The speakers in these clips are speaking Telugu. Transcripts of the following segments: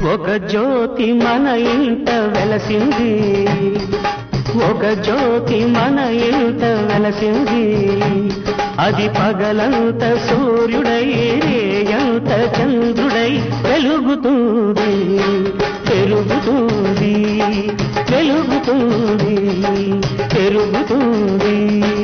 ఒక జ్యోతి మన ఇంట వెలసింది ఒక జ్యోతి మన ఇంట వెలసింది అది పగలంత సూర్యుడై రేయంత చంద్రుడై వెలుగుతుంది పెరుగుతుంది వెలుగుతుంది పెరుగుతుంది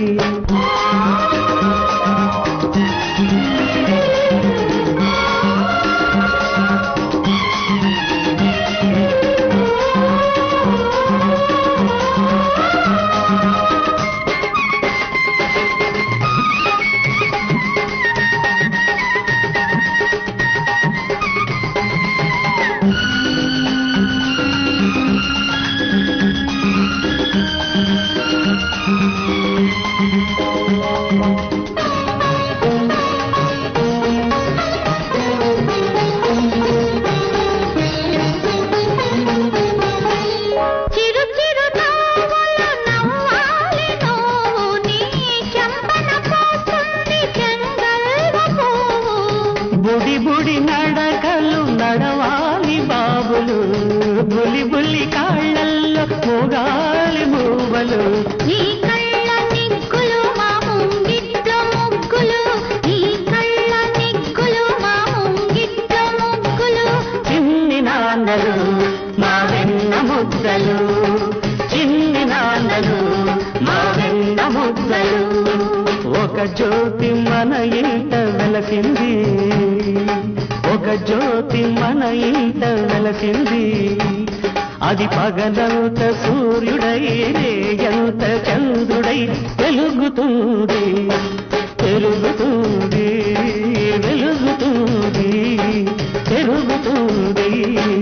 చిరు చిరు నవ్వుల నవ్వాలి నువ్వు నీ చెంపన పోస్తుంది చెంగల్వ పువ్వు బుడి బుడి నడకలు నడవాలి బాబులు బులి బులి కాళ్ళల్లో మొగాలి మూవలు నీ కళ్ళ నిగ్గులు మా ముంగిట్లో ముగ్గులు నీ కళ్ళ నిగ్గులు మా ముంగిట్లో ముగ్గులు చిన్ని నాన్నలు మా వెన్న ముద్దలు చిన్ని నాన్నలు మా వెన్న ముద్దలు ఒక జ్యోతి మన ఇంట వెలసింది ఒక జ్యోతి మన ఇంట వెలసింది అది పగలంత సూర్యుడై రేయంత చంద్రుడై వెలుగుతుంది పెరుగుతుంది వెలుగుతుంది పెరుగుతుంది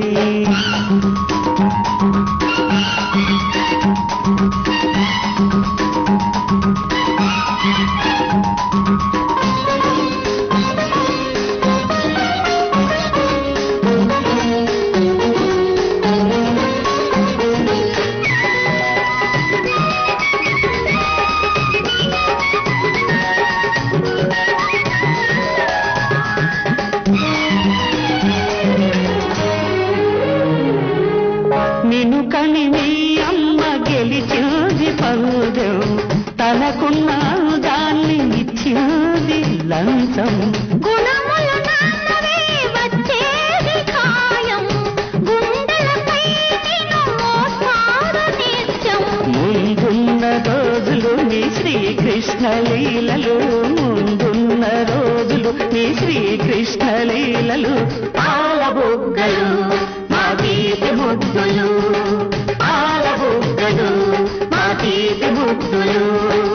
నిన్ను కని నీ అమ్మ గెలిచింది పందెం తనకున్న దాన్ని ఇచ్చింది లంచం గుణములు నాన్నవే వచ్చేది ఖాయం గుండెలపై నిన్ను మోస్తారు నిత్యం ముందున్న రోజులు నీ శ్రీకృష్ణ లీలలు ముందున్న రోజులు నీ శ్రీకృష్ణ లీలలు పాల బుగ్గలు మా తీపి ముద్దులు పాల బుగ్గలు మా తీపి ముద్దులు